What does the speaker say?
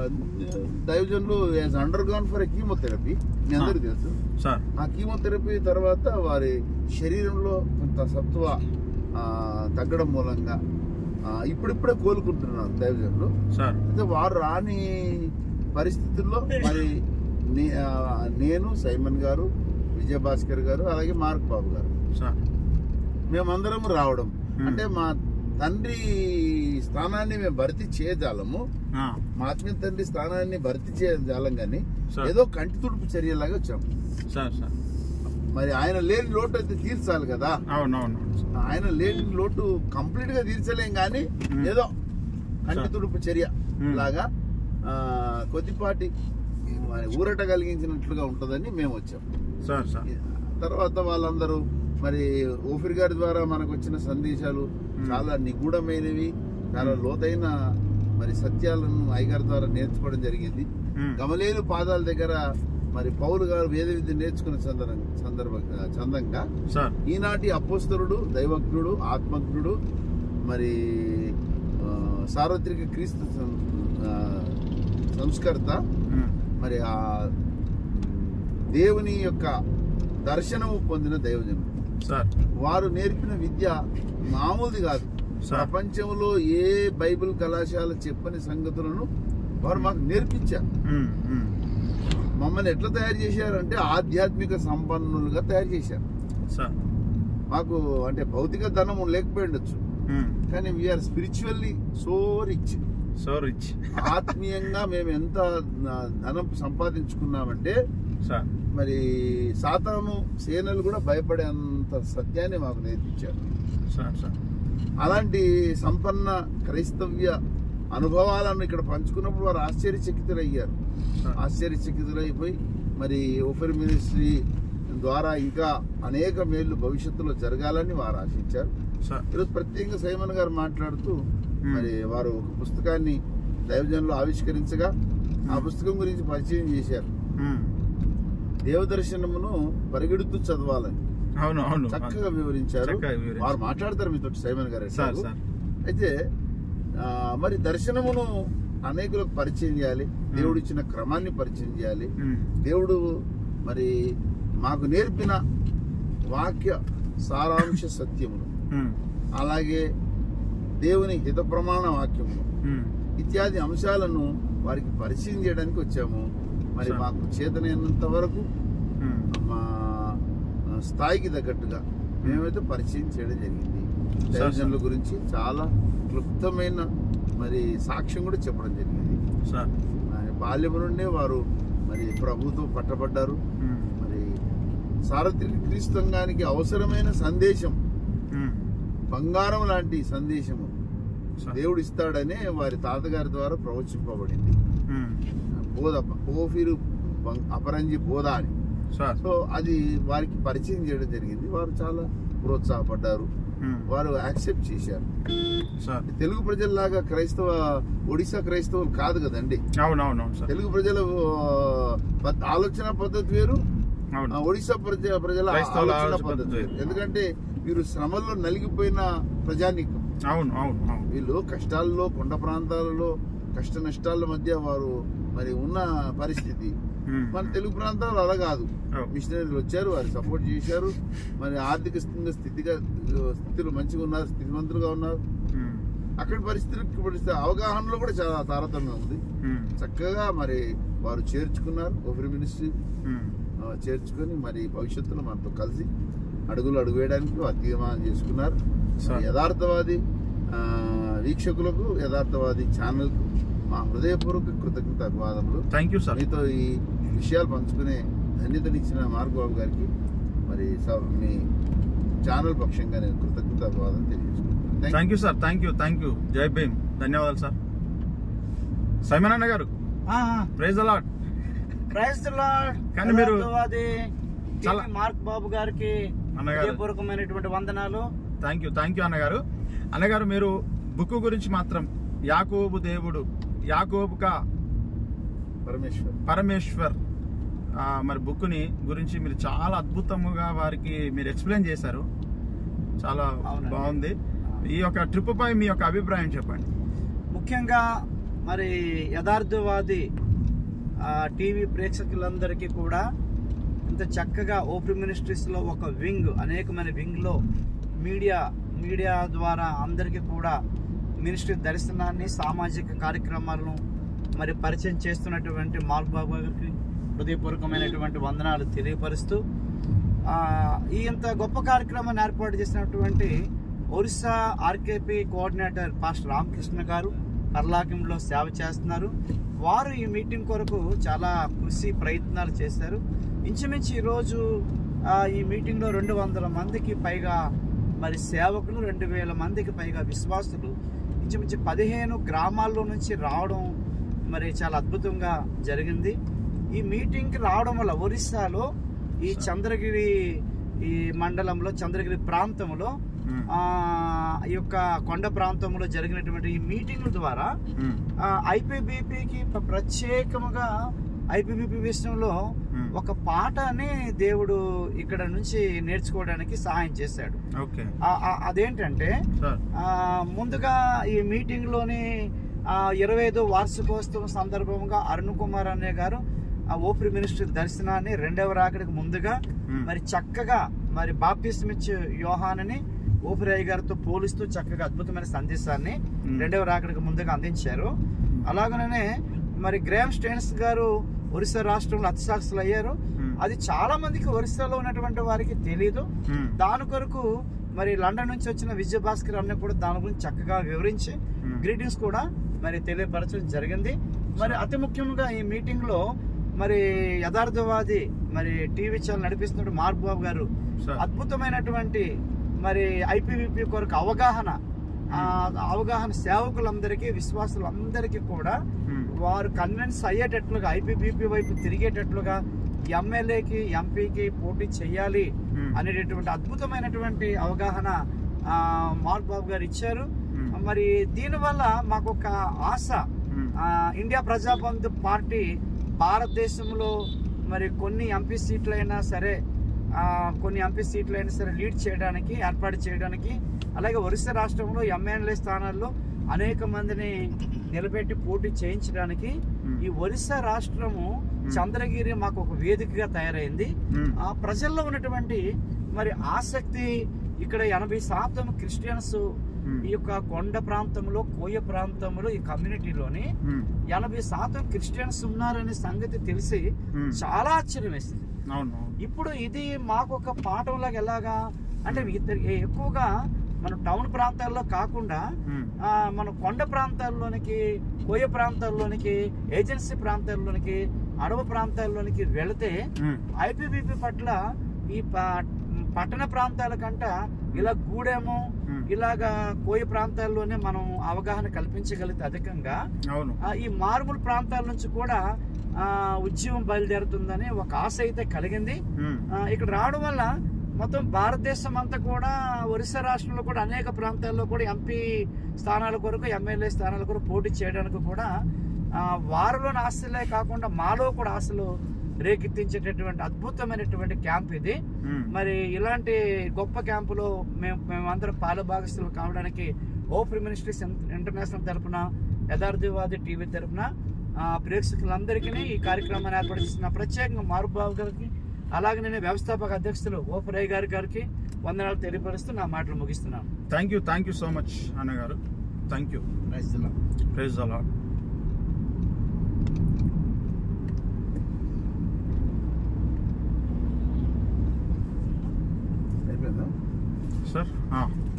దైవజనులు undergone for chemotherapy మీ అందరికీ తెలుసు సార్ ఆ కీమోథెరపీ తర్వాత వారి శరీరంలో కొంత సత్వ ఆ, తగ్గడం మూలంగా ఆ, ఇప్పుడిప్పుడే కోలుకుంటున్నారు దైవజనులు సార్ అయితే వారు రాని పరిస్థితుల్లో మరి నే- ఆ, నేను సైమన్ గారు విజయభాస్కర్ గారు అలాగే మార్క్ బాబు గారు సార్ మేమందరం రావడం Hmm. అంటే మా తండ్రి స్థానాన్ని మేము భర్తీ చేయజాలము ఆ, మా ఆత్మీయ తండ్రి స్థానాన్ని భర్తీ చేయజాలం కానీ Sir. ఏదో కంటి తుడుపు చర్యలాగా వచ్చాము సార్ సార్ మరి ఆయన లేని లోటు అయితే తీర్చాలి కదా అవును అవును అవును సార్. ఆయన లేని లోటు కంప్లీట్ గా తీర్చలేం కానీ Hmm. ఏదో కంటి Sir. తుడుపు చర్య Hmm. లాగా ఆ, కొద్దిపాటి మరి ఊరట కలిగించినట్లుగా ఉంటుందని మేము వచ్చాం సార్ సార్ తర్వాత వాళ్ళందరూ మరి ఓఫిర్ గారి ద్వారా మనకు వచ్చిన సందేశాలు చాలా నిగూఢమైనవి చాలా లోతైన మరి సత్యాలను అయ్యగారి ద్వారా నేర్చుకోవడం జరిగింది ఉమ్, గమలేలు పాదాల దగ్గర మరి పౌలు గారు వేద విద్య నేర్చుకున్న సందర్భ సందర్భ చందంగా సార్ ఈనాటి అపోస్తరుడు దైవజ్ఞుడు ఆత్మజ్ఞుడు మరి ఆ, సార్వత్రిక క్రీస్తు సం- ఆ, సంస్కర్త ఉమ్, మరి ఆ దేవుని యొక్క దర్శనము పొందిన దైవజనుడు సార్ వారు నేర్పిన విద్య మామూలుది కాదు సార్. ప్రపంచంలో ఏ బైబిల్ కళాశాల చెప్పని సంగతులను వారు మాకు నేర్పించారు ఉమ్, ఉమ్, మమ్మల్ని ఎట్లా తయారు చేశారంటే ఆధ్యాత్మిక సంపన్నులుగా తయారు చేశారు సార్ మాకు అంటే భౌతిక ధనం లేకపోయి ఉండొచ్చు ఉమ్, కానీ we're spiritually so rich so rich ఆత్మీయంగా మేము ఎంత ఆ, ధనం సంపాదించుకున్నామంటే సార్ మరి సాతాను సేనలు కూడా భయపడేంత సత్యాన్ని మాకు నేర్పించారు సార్ సార్ అలాంటి సంపన్న క్రైస్తవ్య అనుభవాలను ఇక్కడ పంచుకున్నప్పుడు వారు ఆశ్చర్యచకితులయ్యారు సార్ ఆశ్చర్యచకితులైపోయి మరి ఓఫర్ మినిస్ట్రీ ద్వారా ఇంకా అనేక మేళ్లు భవిష్యత్తులో జరగాలని వారు ఆశించారు సార్ ఈరోజు ప్రత్యేకంగా సైమన్ గారు మాట్లాడుతూ మరి వారు ఒక పుస్తకాన్ని దైవజనులు ఆవిష్కరించగా ఆ పుస్తకం గురించి పరిచయం చేశారు ఉమ్, దేవదర్శనమును పరిగెడుతూ చదవాలని అవును అవును చక్కగా వివరించారు చక్కగా వివరించారు. వారు మాట్లాడతారు మీతో సైమన్ గారు సార్ ఎట్లాగో. సార్ అయితే ఆ, మరి దర్శనమును అనేకులకు పరిచయం చేయాలి దేవుడు ఇచ్చిన క్రమాన్ని పరిచయం చేయాలి ఉమ్, దేవుడు మరి మాకు నేర్పిన వాక్య సారాంశ సత్యములు ఉమ్, అలాగే దేవుని హిత ప్రమాణ వాక్యములు ఉమ్, ఇత్యాది అంశాలను వారికి పరిచయం చేయడానికి వచ్చాము మరి సార్. మాకు చేతనైనంత వరకు ఉమ్, మా ఆ, స్థాయికి తగ్గట్టుగా మేమైతే పరిచయం చేయడం జరిగింది సార్. దైవజనుల గురించి చాలా క్లుప్తమైన మరి సాక్ష్యం కూడా చెప్పడం జరిగింది సార్ ఆయన బాల్యం నుండే వారు మరి ప్రభుతో పట్టబడ్డారు ఉమ్, మరి సార్వత్రిక క్రీస్తంగానికి అవసరమైన సందేశం ఉమ్, బంగారం లాంటి సందేశము సార్ దేవుడు ఇస్తాడనే వారి తాతగారి ద్వారా ప్రవచింపబడింది ఉమ్, బోధ ఓఫీరు బం- అపరంజి బోధ అని సార్ సో అది వారికి పరిచయం చేయడం జరిగింది వారు చాలా ప్రోత్సాహపడ్డారు ఉమ్, వారు యాక్సెప్ట్ చేశారు సార్ తెలుగు ప్రజల్లాగా క్రైస్తవ ఒడిశా క్రైస్తవులు కాదు కదండి అవును అవును అవును సార్ తెలుగు ప్రజల ఆ, పద్- ఆలోచన పద్ధతి వేరు ఆ, అవును ఒడిశా ప్రజ ప్రజల క్రైస్తవుల ఆలోచన ఆలోచన పద్ధతి పద్ధతి వేరు వేరు. ఎందుకంటే వీరు శ్రమల్లో నలిగిపోయిన ప్రజానీకం అవును అవును అవును వీళ్ళు కష్టాల్లో కొండ ప్రాంతాలలో కష్ట నష్టాల మధ్య వారు మరి ఉన్న పరిస్థితి ఉమ్, మన తెలుగు ప్రాంతాలు అలా కాదు అవును. మిషనరీలు వచ్చారు వారు సపోర్ట్ చేశారు మరి ఆర్థిక స్థితిగా స్థితిగా స్థితిలో మంచిగా ఉన్నారు స్థితివంతులుగా ఉన్నారు ఉమ్, అక్కడి పరిస్థితులకు పరిస్థితి అవగాహనలో కూడా చాలా తారతమ్యం ఉంది ఉమ్, చక్కగా మరి వారు చేర్చుకున్నారు ఓఫర్ మినిస్ట్రీ ఉమ్, ఆ, చేర్చుకొని మరి భవిష్యత్తులో మనతో కలిసి అడుగులు అడుగు వేయడానికి వారు తీర్మానం చేసుకున్నారు సరే. యథార్థవాది ఆ, వీక్షకులకు యథార్థవాది ఛానల్కు మా హృదయపూర్వక కృతజ్ఞత అభివాదములు థ్యాంక్ యూ సార్ మీతో ఈ విషయాలు పంచుకునే ధన్యతనిచ్చిన మార్గబాబు గారికి మరి స- మీ ఛానల్ పక్షంగా నేను కృతజ్ఞత అభివాదం తెలియజేసుకుంటాను thank you sir thank you thank you Jai Bhim ధన్యవాదాలు సార్ సైమన్ అన్న గారు praise a lot praise the lord. కానీ మీరు యథార్థవాది చాలా- టీవీ మార్క్ బాబు గారికి అన్నగారు. హృదయపూర్వకమైనటువంటి వందనాలు థ్యాంక్ యూ థ్యాంక్ యూ అన్నగారు అన్నగారు మీరు బుక్ గురించి మాత్రం యాకోబు దేవుడు యాకోబుక పరమేశ్వర్ పరమేశ్వర్ ఆ, మరి బుక్ని గురించి మీరు చాలా అద్భుతంగా వారికి మీరు ఎక్స్ప్లెయిన్ చేశారు చాలా అవునండి. బాగుంది ఈ యొక్క ట్రిప్ పై మీ యొక్క అభిప్రాయం చెప్పండి ముఖ్యంగా మరి యథార్థవాది ఆ, టీవీ ప్రేక్షకులందరికీ కూడా ఇంత చక్కగా ఓపెన్ మినిస్ట్రీస్లో ఒక వింగ్ అనేకమైన వింగ్లో మీడియా మీడియా ద్వారా అందరికీ కూడా మినిస్ట్రీ దర్శనాన్ని సామాజిక కార్యక్రమాలను మరి పరిచయం చేస్తున్నటువంటి మాల్ బాబు గారికి హృదయపూర్వకమైనటువంటి వందనాలు తెలియపరుస్తూ ఆ, ఈ ఇంత గొప్ప కార్యక్రమాన్ని ఏర్పాటు చేసినటువంటి Orissa RKP coordinator pastor Ramakrishna గారు పర్లాకంలో సేవ చేస్తున్నారు వారు ఈ మీటింగ్ కొరకు చాలా కృషి ప్రయత్నాలు చేశారు ఇంచుమించు ఈరోజు ఆ, ఈ మీటింగ్లో రెండు వందల మందికి పైగా మరి సేవకులు రెండు వేల మందికి పైగా విశ్వాసులు ఇంచుమించు పదిహేను గ్రామాల్లో నుంచి రావడం మరి చాలా అద్భుతంగా జరిగింది ఈ మీటింగ్కి రావడం వల్ల ఒరిస్సాలో ఈ చంద్రగిరి ఈ మండలంలో చంద్రగిరి ప్రాంతంలో మ్మ్. ఆ ఈ యొక్క కొండ ప్రాంతంలో జరిగినటువంటి ఈ మీటింగ్ల ద్వారా మ్మ్. ఐపీబీపీకి ప్రత్యేకముగా ఐపీబీపీ విషయంలో మ్మ్. ఒక పాఠని దేవుడు ఇక్కడ నుంచి నేర్చుకోవడానికి సహాయం చేశాడు ఓకే ఆ- ఆ- అదేంటంటే సార్ ఆ, ముందుగా ఈ మీటింగ్ లోని ఇరవై ఐదో వార్షికోత్సవం సందర్భంగా అరుణ్ కుమార్ అనే గారు ఆ ఓపిరి మినిస్ట్రీ దర్శనాన్ని రెండవ రాకడికి ముందుగా మ్మ్. మరి చక్కగా మరి బాప్తిస్మిచ్ యోహానని ఓపిరాయ్ గారితో పోలిస్తూ చక్కగా అద్భుతమైన సందేశాన్ని మ్మ్. రెండవ రాకడికి ముందుగా అందించారు అలాగనే మరి గ్రామ్ స్టేన్స్ గారు ఒరిస్సా రాష్ట్రంలో అతిసాక్షులు అయ్యారు మ్మ్. అది చాలా మందికి ఒరిస్సాలో ఉన్నటువంటి వారికి తెలియదు మ్మ్. దాని కొరకు మరి లండన్ నుంచి వచ్చిన విజయ భాస్కర్ అన్న కూడా దాని గురించి చక్కగా వివరించి Hmm. గ్రీటింగ్స్ కూడా మరి తెలియపరచడం జరిగింది మరి అతి ముఖ్యంగా ఈ మీటింగ్ లో మరి యథార్థవాది మరి టీవీ ఛానల్ నడిపిస్తున్న మార్క్ బాబు గారు సార్ అద్భుతమైనటువంటి మరి ఐపీవీపీ కొరకు అవగాహన ఆ, అవగాహన సేవకులందరికీ విశ్వాసులందరికీ కూడా మ్మ్. వారు కన్విన్స్ అయ్యేటట్లుగా ఐపీబీపీ వైపు తిరిగేటట్లుగా ఎమ్మెల్యేకి ఎంపీకి పోటీ చేయాలి మ్మ్. అనేటటువంటి అద్భుతమైనటువంటి అవగాహన ఆ, మార్క్ బాబు గారు ఇచ్చారు మ్మ్. మరి దీనివల్ల మాకు ఒక ఆశ మ్మ్. ఆ, ఇండియా ప్రజాబంధు పార్టీ భారతదేశంలో మరి కొన్ని ఎంపీ సీట్లైనా సరే ఆ, కొన్ని ఎంపీ సీట్లైనా సరే లీడ్ చేయడానికి ఏర్పాటు చేయడానికి అలాగే ఒరిస్సా రాష్ట్రంలో ఎమ్మెల్యే స్థానాల్లో అనేక మందిని నిలబెట్టి పోటీ చేయించడానికి మ్మ్. ఈ ఒరిస్సా రాష్ట్రము చంద్రగిరి మాకు ఒక వేదికగా తయారైంది మ్మ్. ఆ ప్రజల్లో ఉన్నటువంటి మరి ఆసక్తి ఇక్కడ ఎనభై శాతం క్రిస్టియన్స్ మ్మ్. ఈ యొక్క కొండ ప్రాంతంలో కోయ ప్రాంతంలో ఈ కమ్యూనిటీలోని మ్మ్. ఎనభై శాతం క్రిస్టియన్స్ ఉన్నారనే సంగతి తెలిసి మ్మ్. చాలా ఆశ్చర్యం వేసింది అవును అవును ఇప్పుడు ఇది మాకు ఒక పాఠంలాగా ఎలాగా అంటే ఇద్దరు ఎక్కువగా మన టౌన్ ప్రాంతాల్లో కాకుండా మ్మ్. ఆ, మన కొండ ప్రాంతాల్లోనికి కోయ ప్రాంతాల్లోనికి ఏజెన్సీ ప్రాంతాల్లోనికి అడవి ప్రాంతాల్లోనికి వెళితే మ్మ్. ఐపీబీపీ పట్ల ఈ ప- పట్టణ ప్రాంతాల కంట ఇలా గూడెము మ్మ్. ఇలాగా కోయ ప్రాంతాల్లోనే మనం అవగాహన కల్పించగలిగితే అధికంగా అవును ఆ, ఈ మారుమూల ప్రాంతాల నుంచి కూడా ఆ, ఉద్యమం బయలుదేరుతుందని ఒక ఆశ అయితే కలిగింది మ్మ్. ఆ, ఇక్కడ రావడం వల్ల మొత్తం భారతదేశం అంతా కూడా ఒరిస్సా రాష్ట్రంలో కూడా అనేక ప్రాంతాల్లో కూడా ఎంపీ స్థానాల కొరకు ఎమ్మెల్యే స్థానాల కొరకు పోటీ చేయడానికి కూడా ఆ, వారిలోని ఆశలే కాకుండా మాలో కూడా ఆశలు రేకెత్తించేటటువంటి అద్భుతమైనటువంటి క్యాంప్ ఇది మ్మ్. మరి ఇలాంటి గొప్ప క్యాంపులో మేము మేమందరం పాలుభాగస్తులు కావడానికి ఓపెన్ మినిస్ట్రీస్ ఇంటర్నేషనల్ తరపున యథార్థవాది టీవీ తరపున ఆ, ప్రేక్షకులందరికీ ఈ కార్యక్రమాన్ని ఏర్పాటు చేసిన ప్రత్యేకంగా మారుబాబు గారికి అలాగే నేను వ్యవస్థాపక అధ్యక్షులు ఓపరయ్య గారి గారికి వందనాలు తెలియపరుస్తూ నా మాటలు ముగిస్తున్నాను thank you thank you so much అన్నగారు థ్యాంక్ యూ ప్రైజ్ అలా అయిపోయిందా సార్